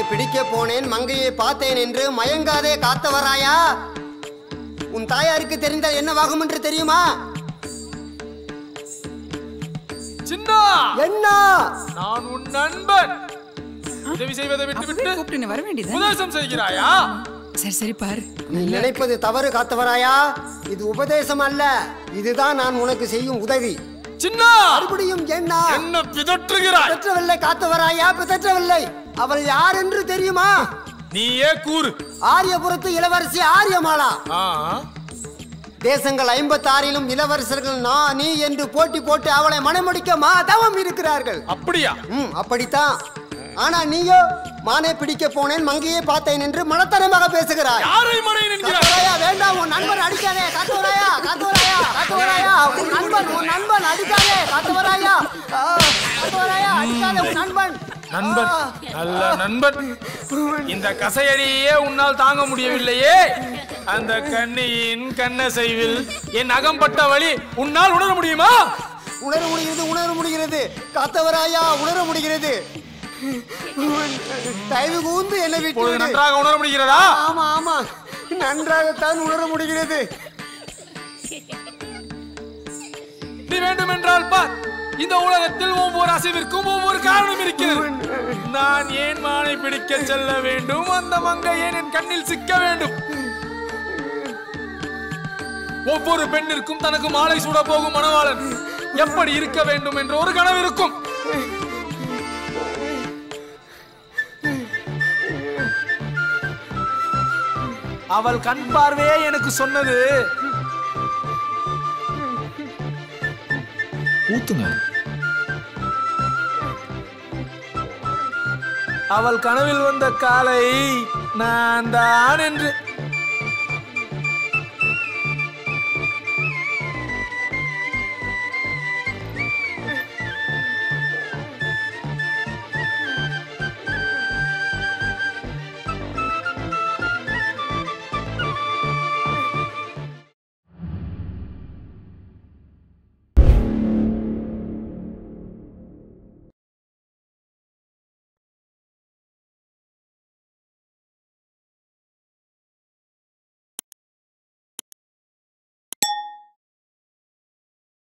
பிடிக்க போனேன் மங்கையை பார்த்தேன் என்று மயங்காதே காத்தவராயா உன் தாயாருக்கு தெரிந்தால் என்னவாகும் என்று தெரியுமா சின்னா என்ன நான் உன் நண்பன் உதவி செய்வதை அப்பவே விட்டுவிட்டு கூப்பிட்டு நீ வர வேண்டியது உபதேசம் செய்கிறாயா சரி சரி பாரு நீ நினைப்பது தவறு காத்தவராயா இது உபதேசம் அல்ல இதுதான் நான் உனக்கு செய்யும் உதவி சின்னா மறுபடியும் என்ன என்ன பிதற்றுகிறாய் பிதற்றவில்லை காத்தவராயா பிதற்றவில்லை அவள் யார் என்று தெரியுமா நீயே கூறு ஆரியபுரத்து இளவரசி ஆரியமாலா ஆ தேசங்கள் ஐம்பத்தாறிலும் இளவரசர்கள் நான் நீ என்று போட்டி போட்டு அவளை மணமுடிக்க மாதவம் இருக்கிறார்கள் அப்படியா ம் அப்படித்தான் ஆனா நீயோ மானை பிடிக்க போனேன் மங்கையை பார்த்தேன் என்று மனத்தனமாக பேசுகிறாய் யாரை மனையின் என்கிறாய் காத்தவராயா வேண்டாம் உன் நண்பன் அடிக்காதே காத்தவராயா காத்தவராயா காத்தவராயா உன் நண்பன் உன் நண்பன் அடிக்காதே காத்தவராயா ஆ, காத்தவராயா அடிக்காதே உன் நண்பன் நண்பன் ஆ. நல்ல நண்பன் இந்த கசையடியே உன்னால் தாங்க முடியவில்லையே அந்த கண்ணியின் கண்ணசைவில் என் அகம்பட்ட வழி உன்னால் உணர முடியுமா உணர முடிகிறது உணர முடிகிறது காத்தவராயா உணர முடிகிறது தயவு கூர்ந்து என்னை விட்டு இப்பொழுது விடு. நன்றாக உணர முடிகிறதா ஆமா ஆமா நன்றாகத்தான் உணர முடிகிறது நீ வேண்டும் என்றால் பார் இந்த உலகத்தில் ஒவ்வொரு அசைவிற்கும் ஒவ்வொரு காரணம் இருக்கிறது நான் ஏன் மானை பிடிக்க செல்ல வேண்டும் அந்த மங்கை ஏன் என் கண்ணில் சிக்க வேண்டும் ஒவ்வொரு பெண்ணிற்கும் தனக்கு மாலை சூட போகும் மணவாளன் எப்படி இருக்க வேண்டும் என்ற ஒரு கனவு இருக்கும் அவள் கண் பார்வையே எனக்கு சொன்னது ஊத்துங்க அவள் கனவில் வந்த காலை நான் தான் என்று